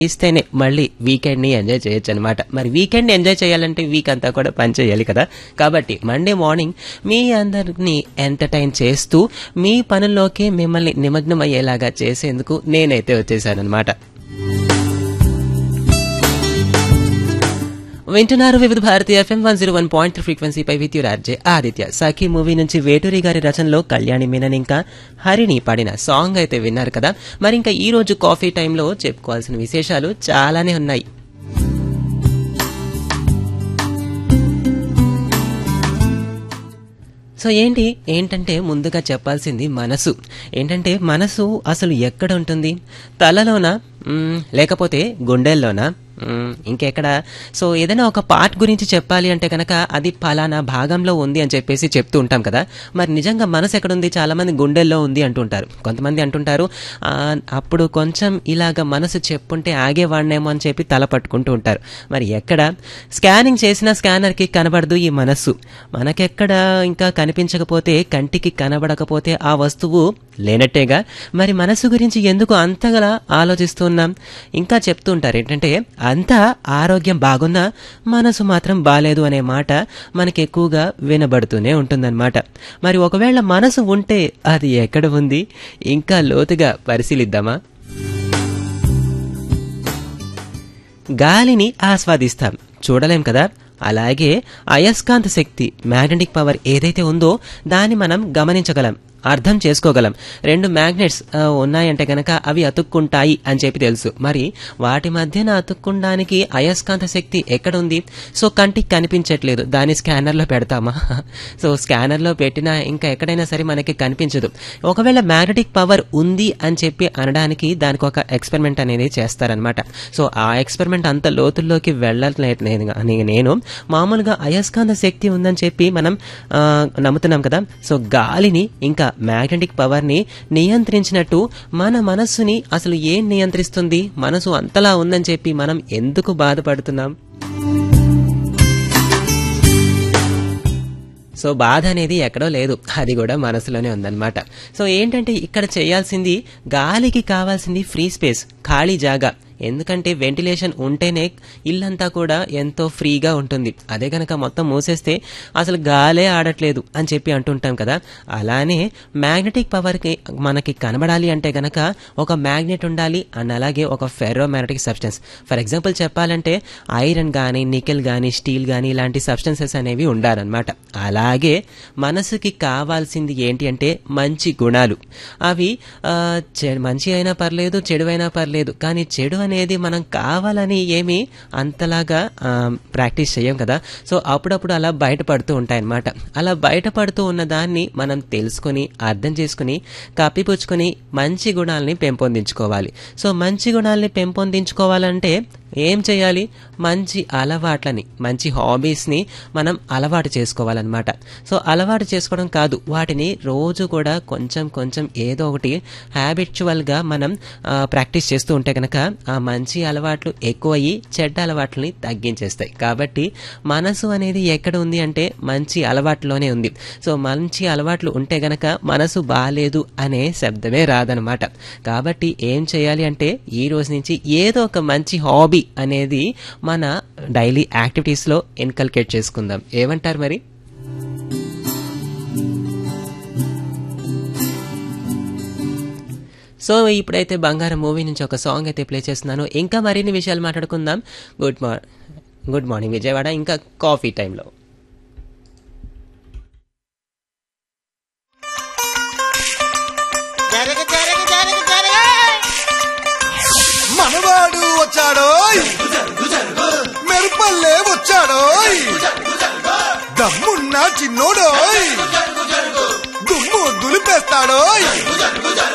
ఇస్తేనే మళ్ళీ వీకెండ్ని ఎంజాయ్ చేయొచ్చు అనమాట మరి వీకెండ్ ఎంజాయ్ చేయాలంటే వీక్ అంతా కూడా పని చేయాలి కదా కాబట్టి మండే మార్నింగ్ మీ అందరిని ఎంటర్టైన్ చేస్తూ మీ పనుల్లోకి మిమ్మల్ని నిమగ్నం అయ్యేలాగా చేసేందుకు నేనైతే వచ్చేసానమాట వింటున్నారు Vividh Bharati FM one zero one point three ఫ్రీక్వెన్సీపై with your RJ Aditya Sakhi movie నుంచి వేటూరి గారి రచనలో కళ్యాణి మీనన్ ఇంకా హరిని పాడిన సాంగ్ అయితే విన్నారు కదా మరి ఇంకా ఈ రోజు కాఫీ టైంలో చెప్పుకోవాల్సిన విశేషాలు చాలానే ఉన్నాయి సో ఏంటి ఏంటంటే ముందుగా చెప్పాల్సింది మనసు ఏంటంటే మనసు అసలు ఎక్కడ ఉంటుంది తలలోన మ్మ్, లేకపోతే గుండెల్లోనా మ్మ్, ఇంకెక్కడ సో ఏదైనా ఒక పార్ట్ గురించి చెప్పాలి అంటే కనుక అది ఫలానా భాగంలో ఉంది అని చెప్పేసి చెప్తూ ఉంటాం కదా మరి నిజంగా మనసు ఎక్కడుంది చాలా మంది గుండెల్లో ఉంది అంటుంటారు కొంతమంది అంటుంటారు "ఆ, అప్పుడు కొంచెం ఇలాగ మనసు చెప్పుంటే ఆగేవాడినేమో అని చెప్పి తల పట్టుకుంటూ ఉంటారు మరి ఎక్కడ స్కానింగ్ చేసిన స్కానర్కి కనబడదు ఈ మనస్సు మనకెక్కడ ఇంకా కనిపించకపోతే కంటికి కనబడకపోతే ఆ వస్తువు లేనట్టేగా మరి మనసు గురించి ఎందుకు అంతగా ఆలోచిస్తున్నాం ఇంకా చెప్తూ ఉంటారు ఏంటంటే అంతా ఆరోగ్యం బాగున్నా మనసు మాత్రం బాలేదు అనే మాట మనకి ఎక్కువగా వినబడుతూనే ఉంటుందన్నమాట మరి ఒకవేళ మనసు ఉంటే అది ఎక్కడ ఉంది ఇంకా లోతుగా పరిశీలిద్దామా గాలిని ఆస్వాదిస్తాం చూడలేం కదా అలాగే అయస్కాంత శక్తి మ్యాగ్నెటిక్ పవర్ ఏదైతే ఉందో దాన్ని మనం గమనించగలం అర్థం చేసుకోగలం రెండు మ్యాగ్నెట్స్ ఆ, ఉన్నాయంటే గనక అవి అతుక్కుంటాయి అని చెప్పి తెలుసు మరి వాటి మధ్యన అతుక్కుండానికి అయస్కాంత శక్తి ఎక్కడుంది సో కంటికి కనిపించట్లేదు దాన్ని స్కానర్లో పెడతామా సో స్కానర్లో పెట్టినా ఇంకా ఎక్కడైనా సరే మనకి కనిపించదు ఒకవేళ మ్యాగ్నెటిక్ పవర్ ఉంది అని చెప్పి అనడానికి దానికి ఒక ఎక్స్పెరిమెంట్ అనేది చేస్తారనమాట సో ఆ ఎక్స్పెరిమెంట్ అంత లోతుల్లోకి వెళ్ళట్లేదు నేను అని నేను మామూలుగా అయస్కాంత శక్తి ఉందని చెప్పి మనం ఆ, నమ్ముతున్నాం కదా సో గాలిని ఇంకా మ్యాగ్నెటిక్ పవర్ని నియంత్రించినట్టు మన మనస్సుని అసలు ఏం నియంత్రిస్తుంది మనసు అంతలా ఉందని చెప్పి మనం ఎందుకు బాధపడుతున్నాం సో బాధ అనేది ఎక్కడో లేదు అది కూడా మనసులోనే ఉందన్నమాట సో ఏంటంటే ఇక్కడ చేయాల్సింది గాలికి కావాల్సింది ఫ్రీ స్పేస్ ఖాళీ జాగా ఎందుకంటే వెంటిలేషన్ ఉంటేనే ఇల్లంతా కూడా ఎంతో ఫ్రీగా ఉంటుంది అదే కనుక మొత్తం మూసేస్తే అసలు గాలే ఆడట్లేదు అని చెప్పి అంటుంటాం కదా అలానే మ్యాగ్నెటిక్ పవర్కి మనకి కనబడాలి అంటే గనక ఒక మ్యాగ్నెట్ ఉండాలి అండ్ అలాగే ఒక ferromagnetic substance for example చెప్పాలంటే ఐరన్ కానీ నికెల్ కానీ స్టీల్ కానీ ఇలాంటి సబ్స్టెన్సెస్ అనేవి ఉండాలన్నమాట అలాగే మనసుకి కావాల్సింది ఏంటి అంటే మంచి గుణాలు అవి ఆ, చె- మంచి అయినా పర్లేదు చెడు అయినా పర్లేదు కానీ చెడు అనేది మనం కావాలని ఏమి అంతలాగా ఆ, ప్రాక్టీస్ చేయం కదా సో అప్పుడప్పుడు అలా బయటపడుతూ ఉంటాయన్నమాట అలా బయటపడుతూ ఉన్న దాన్ని మనం తెలుసుకొని అర్థం చేసుకుని కప్పిపుచ్చుకొని మంచి గుణాలని పెంపొందించుకోవాలి సో మంచి గుణాలని పెంపొందించుకోవాలంటే ఏం చేయాలి మంచి అలవాట్లని మంచి హాబీస్ని మనం అలవాటు చేసుకోవాలన్నమాట సో అలవాటు చేసుకోవడం కాదు వాటిని రోజు కూడా కొంచెం కొంచెం ఏదో ఒకటి హ్యాబిచువల్గా మనం ఆ, ప్రాక్టీస్ చేస్తూ ఉంటే కనుక ఆ మంచి అలవాట్లు ఎక్కువయ్యి చెడ్డ అలవాట్లని తగ్గించేస్తాయి కాబట్టి మనసు అనేది ఎక్కడ ఉంది అంటే మంచి అలవాట్లోనే ఉంది సో మంచి అలవాట్లు ఉంటే గనక మనసు బాలేదు అనే శబ్దమే రాదనమాట కాబట్టి ఏం చేయాలి అంటే ఈ రోజు నుంచి ఏదో ఒక మంచి హాబీ అనేది మన డైలీ యాక్టివిటీస్లో ఇన్కల్కేట్ చేసుకుందాం ఏమంటారు మరి సో ఇప్పుడైతే బంగారం మూవీ నుంచి ఒక సాంగ్ అయితే ప్లే చేస్తున్నాను ఇంకా మరిన్ని విషయాలు మాట్లాడుకుందాం గుడ్ మార్ గుడ్ మార్నింగ్ విజయవాడ ఇంకా కాఫీ టైంలో జరగ జరగ జరగ జరగ మనవాడు వచ్చాడోయ్ మెరుపల్లే వచ్చాడోయ్ దమ్మున్న చిన్నోడోయ్ దుమ్ము దులిపేస్తాడోయ్